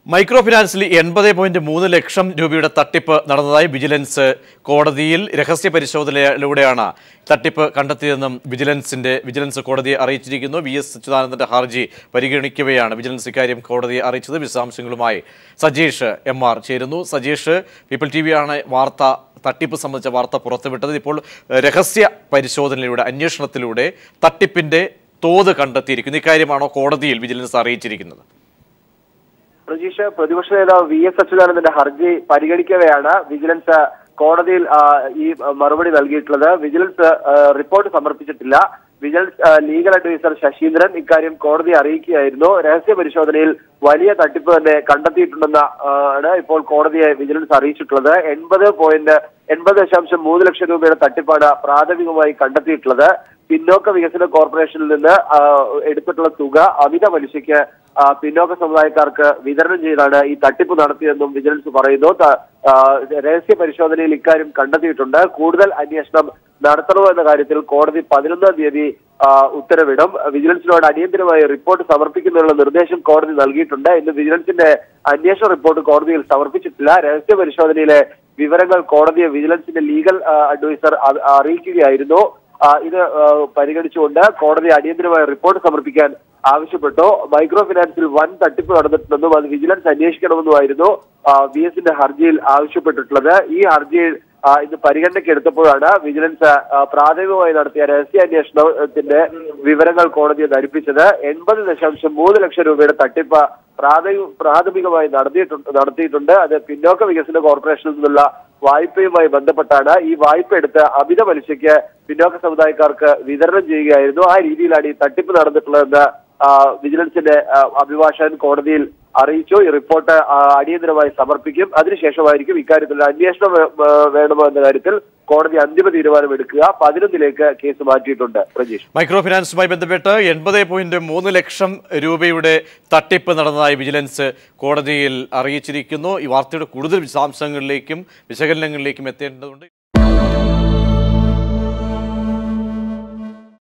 micro ഫിനാൻസിൽ എൺപത് point മൂന്ന് ലക്ഷം രൂപയുടെ തട്ടിപ്പ് നടന്നതായി വിജിലൻസ് കോടതിയിൽ രഹസ്യ പരിശോധനയിലൂടെയാണ് തട്ടിപ്പ് കണ്ടെത്തിയതെന്നും വിജിലൻസിന്റെ വിജിലൻസ് കോടതിയെ അറിയിച്ചിരിക്കുന്നു വി എസ് അച്യുതാനന്ദന്റെ ഹർജി പരിഗണിക്കവെയാണ് വിജിലൻസ് ഇക്കാര്യം കോടതിയെ അറിയിച്ചത് വിശദാംശങ്ങളുമായി സജീഷ് എം ആർ ചേരുന്നു സജീഷ് പീപ്പിൾ ടി ആണ് വാർത്ത തട്ടിപ്പ് സംബന്ധിച്ച വാർത്ത പുറത്തുവിട്ടത് ഇപ്പോൾ ഏഹ്, രഹസ്യ പരിശോധനയിലൂടെ അന്വേഷണത്തിലൂടെ തട്ടിപ്പിന്റെ തോത് കണ്ടെത്തിയിരിക്കുന്നു ഇക്കാര്യമാണോ കോടതിയിൽ വിജിലൻസ് അറിയിച്ചിരിക്കുന്നത് പ്രജീഷ് പ്രതിപക്ഷ നേതാവ് വി എസ് അച്യുതാനന്ദന്റെ ഹർജി പരിഗണിക്കവെയാണ് വിജിലൻസ് കോടതിയിൽ ആ, ഈ മറുപടി നൽകിയിട്ടുള്ളത് വിജിലൻസ് ആ, റിപ്പോർട്ട് സമർപ്പിച്ചിട്ടില്ല വിജിലൻസ് ആ, ലീഗൽ അഡ്വൈസർ ശശീന്ദ്രൻ ഇക്കാര്യം കോടതിയെ അറിയിക്കുകയായിരുന്നു രഹസ്യ പരിശോധനയിൽ വലിയ തട്ടിപ്പ് തന്നെ കണ്ടെത്തിയിട്ടുണ്ടെന്ന ആ, ആണ് ഇപ്പോൾ കോടതിയെ വിജിലൻസ് അറിയിച്ചിട്ടുള്ളത് എൺപത് പോയിന്റ് എൺപത് ദശാംശം മൂന്ന് ലക്ഷം രൂപയുടെ തട്ടിപ്പാണ് പ്രാഥമികമായി കണ്ടെത്തിയിട്ടുള്ളത് പിന്നോക്ക വികസന കോർപ്പറേഷനിൽ നിന്ന് ആ, എടുത്തിട്ടുള്ള തുക അമിത പലിശയ്ക്ക് ആ, പിന്നോക്ക സമുദായക്കാർക്ക് വിതരണം ചെയ്താണ് ഈ തട്ടിപ്പ് നടത്തിയതെന്നും വിജിലൻസ് പറയുന്നു ത- ആ, രഹസ്യ പരിശോധനയിൽ ഇക്കാര്യം കണ്ടെത്തിയിട്ടുണ്ട് കൂടുതൽ അന്വേഷണം നടത്തണമോ എന്ന കാര്യത്തിൽ കോടതി പതിനൊന്നാം തീയതി ആ, ഉത്തരവിടും വിജിലൻസിനോട് അടിയന്തരമായി റിപ്പോർട്ട് സമർപ്പിക്കുന്നതിനുള്ള നിർദ്ദേശം കോടതി നൽകിയിട്ടുണ്ട് ഇന്ന് വിജിലൻസിന്റെ അന്വേഷണ റിപ്പോർട്ട് കോടതിയിൽ സമർപ്പിച്ചിട്ടില്ല രഹസ്യ പരിശോധനയിലെ വിവരങ്ങൾ കോടതിയെ വിജിലൻസിന്റെ ലീഗൽ ആ, അഡ്വൈസർ അ- അറിയിക്കുകയായിരുന്നു ആ, ഇത് ആ, പരിഗണിച്ചുകൊണ്ട് കോടതി അടിയന്തരമായ റിപ്പോർട്ട് സമർപ്പിക്കാൻ ആവശ്യപ്പെട്ടു മൈക്രോ ഫിനാൻസിൽ വൻ തട്ടിപ്പ് നടന്നിട്ടുണ്ടെന്നും അത് വിജിലൻസ് അന്വേഷിക്കണമെന്നുമായിരുന്നു വി എസിന്റെ ഹർജിയിൽ ആവശ്യപ്പെട്ടിട്ടുള്ളത് ഈ ഹർജിയിൽ ആ, ഇന്ന് പരിഗണനയ്ക്ക് എടുത്തപ്പോഴാണ് വിജിലൻസ് ആ, പ്രാഥമികമായി നടത്തിയ രഹസ്യാന്വേഷണത്തിന്റെ വിവരങ്ങൾ കോടതിയെ ധരിപ്പിച്ചത് എൺപത് ദശാംശം മൂന്ന് ലക്ഷം രൂപയുടെ തട്ടിപ്പ് പ്രാഥമിക പ്രാഥമികമായി നടത്തിയിട്ടുണ്ട് നടത്തിയിട്ടുണ്ട് അത് പിന്നോക്ക വികസന കോർപ്പറേഷനിൽ നിന്നുള്ള വായ്പയുമായി ബന്ധപ്പെട്ടാണ് ഈ വായ്പ എടുത്ത് അമിത പലിശയ്ക്ക് പിന്നോക്ക സമുദായക്കാർക്ക് വിതരണം ചെയ്യുകയായിരുന്നു ആ രീതിയിലാണ് ഈ തട്ടിപ്പ് നടന്നിട്ടുള്ളതെന്ന് ആ, വിജിലൻസിന്റെ ആ, അഭിഭാഷകൻ കോടതിയിൽ അറിയിച്ചു ഈ റിപ്പോർട്ട് ആ, അടിയന്തരമായി സമർപ്പിക്കും അതിനുശേഷമായിരിക്കും ഇക്കാര്യത്തിൽ അന്വേഷണം വേ- വേ- വേണമോ എന്ന കാര്യത്തിൽ കോടതി അന്തിമ തീരുമാനമെടുക്കുക പതിനൊന്നിലേക്ക് കേസ് മാറ്റിയിട്ടുണ്ട് പ്രജീഷ് മൈക്രോ ഫിനാൻസുമായി ബന്ധപ്പെട്ട് എൺപത് പോയിന്റ് മൂന്ന് ലക്ഷം രൂപയുടെ തട്ടിപ്പ് നടന്നതായി വിജിലൻസ് കോടതിയിൽ അറിയിച്ചിരിക്കുന്നു ഈ വാർത്തയുടെ കൂടുതൽ വിശദാംശങ്ങളിലേക്കും വിശകലനങ്ങളിലേക്കും എത്തേണ്ടതുണ്ട്